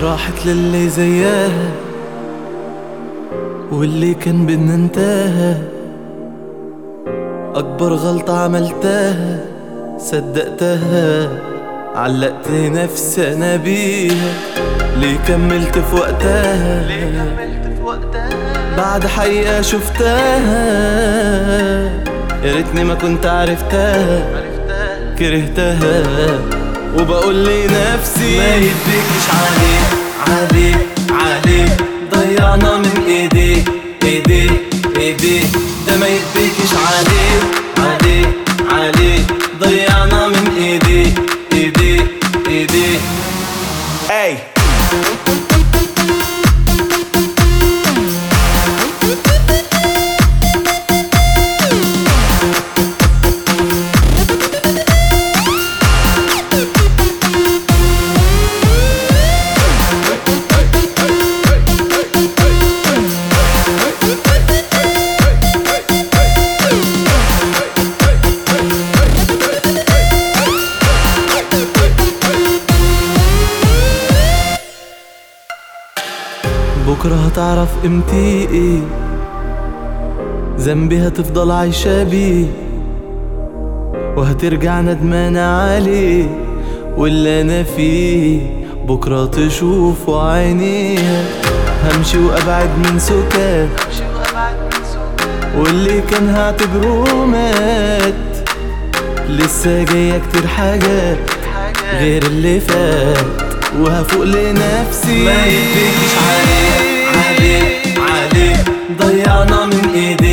راحت للي زيها واللي كان بدنا انتهى أكبر غلطة عملتها صدقتها علقت نفسي أنا بيها ليه كملت في وقتها بعد حقيقة شفتها يا ريتني ما كنت عرفتها كرهتها وبقول لنفسي ما يديكش عليه عليه عليه ضيعنا من ايديه ايديه ايديه ده ما يديكش عليه عليه عليه ضيعنا من ايديه ايديه ايديه Hey. بكرة هتعرف قيمتي ايه ذنبي هتفضل عايشة بيه وهترجع ندمانة عليه واللي انا فيه بكرة تشوفه عينيها همشي وابعد من سكات واللي كان هعتبره مات لسه جاية كتير حاجات غير اللي فات وهفوق لنفسي ما يديكش عليه عليه عليه ضيعنا من ايديه